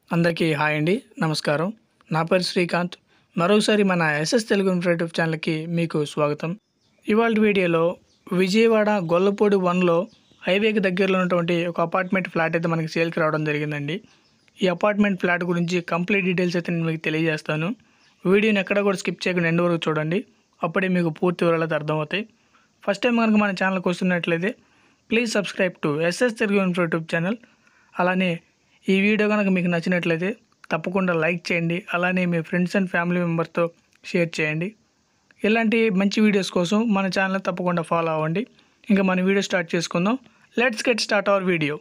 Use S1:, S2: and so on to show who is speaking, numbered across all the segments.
S1: అందరికీ హాయ్ అండి నమస్కారం నా పేరు శ్రీకాంత్ మరోసారి మన ఎస్ఎస్ తెలుగు ఇన్ఫర్మేటివ్ ఛానల్కి మీకు స్వాగతం ఇవాళ వీడియోలో విజయవాడ గొల్లపూడి వన్లో హైవేకి దగ్గరలో ఉన్నటువంటి ఒక అపార్ట్మెంట్ ఫ్లాట్ అయితే మనకి సేల్కి రావడం జరిగిందండి ఈ అపార్ట్మెంట్ ఫ్లాట్ గురించి కంప్లీట్ డీటెయిల్స్ అయితే నేను మీకు తెలియజేస్తాను వీడియోని ఎక్కడ కూడా స్కిప్ చేయకుండా ఎండ్ వరకు చూడండి అప్పుడే మీకు పూర్తి వివరాలు అయితే అర్థమవుతాయి ఫస్ట్ టైం కనుక మన ఛానల్కి వస్తున్నట్లయితే please subscribe to SS Telugu informative channel అలానే ఈ వీడియో కనుక మీకు నచ్చినట్లయితే తప్పకుండా లైక్ చేయండి అలానే మీ ఫ్రెండ్స్ అండ్ ఫ్యామిలీ మెంబర్స్తో షేర్ చేయండి ఇలాంటి మంచి వీడియోస్ కోసం మన ఛానల్ తప్పకుండా ఫాలో అవ్వండి ఇంకా మన వీడియో స్టార్ట్ చేసుకుందాం let's get start our video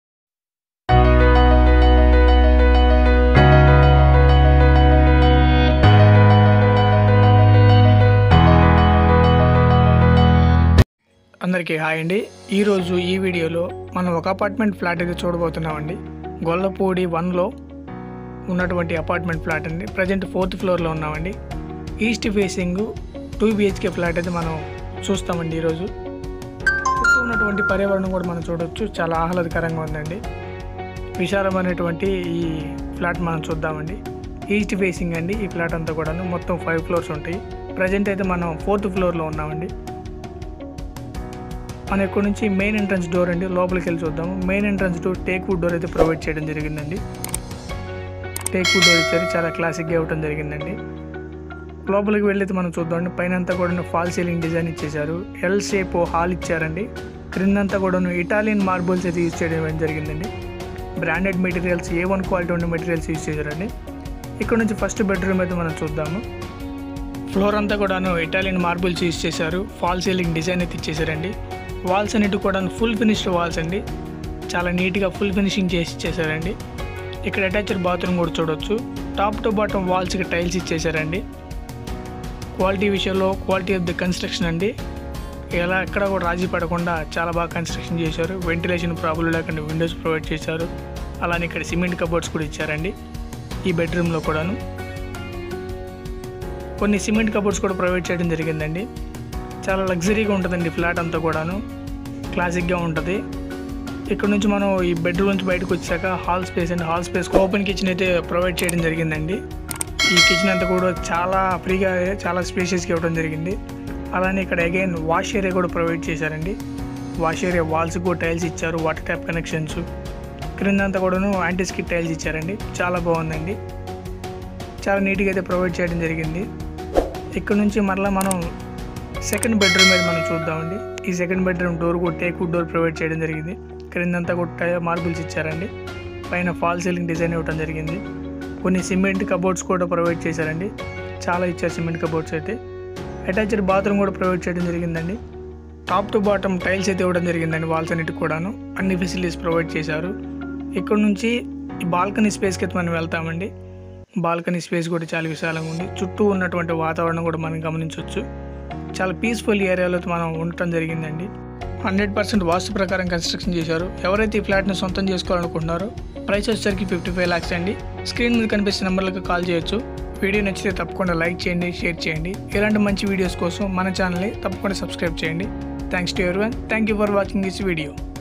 S1: అందరికీ హాయ్ అండి ఈరోజు ఈ వీడియోలో మనం ఒక అపార్ట్మెంట్ ఫ్లాట్ అయితే చూడబోతున్నామండి గొల్లపూడి వన్లో ఉన్నటువంటి అపార్ట్మెంట్ ఫ్లాట్ అండి ప్రజెంట్ ఫోర్త్ ఫ్లోర్లో ఉన్నామండి east facing two BHK flat అయితే మనం చూస్తామండి ఈరోజు చుట్టూ ఉన్నటువంటి పర్యావరణం కూడా మనం చూడొచ్చు చాలా ఆహ్లాదకరంగా ఉందండి విశాలమైనటువంటి ఈ ఫ్లాట్ మనం చూద్దామండి ఈస్ట్ ఫేసింగ్ అండి ఈ ఫ్లాట్ అంతా కూడాను మొత్తం ఫైవ్ ఫ్లోర్స్ ఉంటాయి ప్రజెంట్ అయితే మనం ఫోర్త్ ఫ్లోర్లో ఉన్నామండి మన ఇక్కడ నుంచి మెయిన్ ఎంట్రన్స్ డోర్ అండి లోపలికి వెళ్ళి చూద్దాము main entrance door teak wood door అయితే ప్రొవైడ్ చేయడం జరిగిందండి టేక్ వుడ్ డోర్ ఇచ్చారు చాలా క్లాసిక్గా ఇవ్వడం జరిగిందండి లోపలికి వెళ్ళి మనం చూద్దామండి పైన అంతా కూడా ఫాల్ సీలింగ్ డిజైన్ ఇచ్చేసారు ఎల్ షేప్ హాల్ ఇచ్చారండి క్రిందంతా కూడా ఇటాలియన్ మార్బుల్స్ అయితే యూజ్ చేయడం జరిగిందండి branded materials A one quality ఉండే మెటీరియల్స్ యూజ్ చేశారండి ఇక్కడ నుంచి ఫస్ట్ బెడ్రూమ్ అయితే మనం చూద్దాము ఫ్లోర్ అంతా కూడాను ఇటాలియన్ మార్బుల్స్ యూజ్ చేశారు ఫాల్ సీలింగ్ డిజైన్ అయితే ఇచ్చేసారండి వాల్స్ అన్నిటి కూడా ఫుల్ ఫినిష్డ్ వాల్స్ అండి చాలా నీట్గా ఫుల్ ఫినిషింగ్ చేసి ఇచ్చేసారండి ఇక్కడ అటాచ్డ్ బాత్రూమ్ కూడా చూడొచ్చు టాప్ టు బాటమ్ వాల్స్కి టైల్స్ ఇచ్చేసారండి క్వాలిటీ విషయంలో క్వాలిటీ ఆఫ్ ది కన్స్ట్రక్షన్ అండి ఎలా ఎక్కడ కూడా రాజీ పడకుండా చాలా బాగా కన్స్ట్రక్షన్ చేశారు వెంటిలేషన్ ప్రాబ్లం లేకుండా విండోస్ ప్రొవైడ్ చేశారు అలానే ఇక్కడ సిమెంట్ కబోర్డ్స్ కూడా ఇచ్చారండి ఈ బెడ్రూమ్లో కూడాను కొన్ని సిమెంట్ కబోర్డ్స్ కూడా ప్రొవైడ్ చేయడం జరిగిందండి చాలా లగ్జరీగా ఉంటుందండి ఫ్లాట్ అంతా కూడాను క్లాసిక్గా ఉంటుంది ఇక్కడ నుంచి మనం ఈ బెడ్రూమ్ నుంచి బయటకు వచ్చాక హాల్ స్పేస్ అండి హాల్ స్పేస్ ఓపెన్ కిచెన్ అయితే ప్రొవైడ్ చేయడం జరిగిందండి ఈ కిచెన్ అంతా కూడా చాలా ఫ్రీగా చాలా స్పేషియస్గా ఇవ్వడం జరిగింది అలానే ఇక్కడ అగైన్ వాష్ ఏరియా కూడా ప్రొవైడ్ చేశారండి వాష్ ఏరియా వాల్స్ కూడా టైల్స్ ఇచ్చారు వాటర్ ట్యాప్ కనెక్షన్స్ క్రిందంతా కూడాను యాంటీ స్కిట్ టైల్స్ ఇచ్చారండి చాలా బాగుందండి చాలా నీట్గా అయితే ప్రొవైడ్ చేయడం జరిగింది ఇక్కడ నుంచి మరలా మనం సెకండ్ బెడ్రూమ్ అయితే మనం చూద్దామండి ఈ సెకండ్ బెడ్రూమ్ డోర్ కూడా టేక్ వుడ్ డోర్ ప్రొవైడ్ చేయడం జరిగింది క్రిందంతా కూడా మార్బుల్స్ ఇచ్చారండి పైన ఫాల్ సీలింగ్ డిజైన్ ఇవ్వడం జరిగింది కొన్ని సిమెంట్ కబోర్డ్స్ కూడా ప్రొవైడ్ చేశారండి చాలా ఇచ్చారు సిమెంట్ కబోర్డ్స్ అయితే అటాచ్డ్ బాత్రూమ్ కూడా ప్రొవైడ్ చేయడం జరిగిందండి టాప్ టు బాటమ్ టైల్స్ అయితే ఇవ్వడం జరిగిందండి వాల్స్ అన్నిటికి కూడాను అన్ని ఫెసిలిటీస్ ప్రొవైడ్ చేశారు ఇక్కడ నుంచి ఈ బాల్కనీ స్పేస్కి అయితే మనం వెళ్తామండి బాల్కనీ స్పేస్ కూడా చాలా విశాలంగా ఉంది చుట్టూ ఉన్నటువంటి వాతావరణం కూడా మనం గమనించవచ్చు చాలా పీస్ఫుల్ ఏరియాలో మనం ఉండటం జరిగిందండి హండ్రెడ్ పర్సెంట్ వాస్తు ప్రకారం కన్స్ట్రక్షన్ చేశారు ఎవరైతే ఈ ఫ్లాట్ని సొంతం చేసుకోవాలనుకుంటున్నారో ప్రైస్ వచ్చేసరికి ఫిఫ్టీ ఫైవ్ ల్యాక్స్ అండి స్క్రీన్ మీద కనిపిస్తున్న నెంబర్లకు కాల్ చేయొచ్చు వీడియో నచ్చితే తప్పకుండా లైక్ చేయండి షేర్ చేయండి ఇలాంటి మంచి వీడియోస్ కోసం మన ఛానల్ని తప్పకుండా సబ్స్క్రైబ్ చేయండి thanks to everyone thank you for watching this video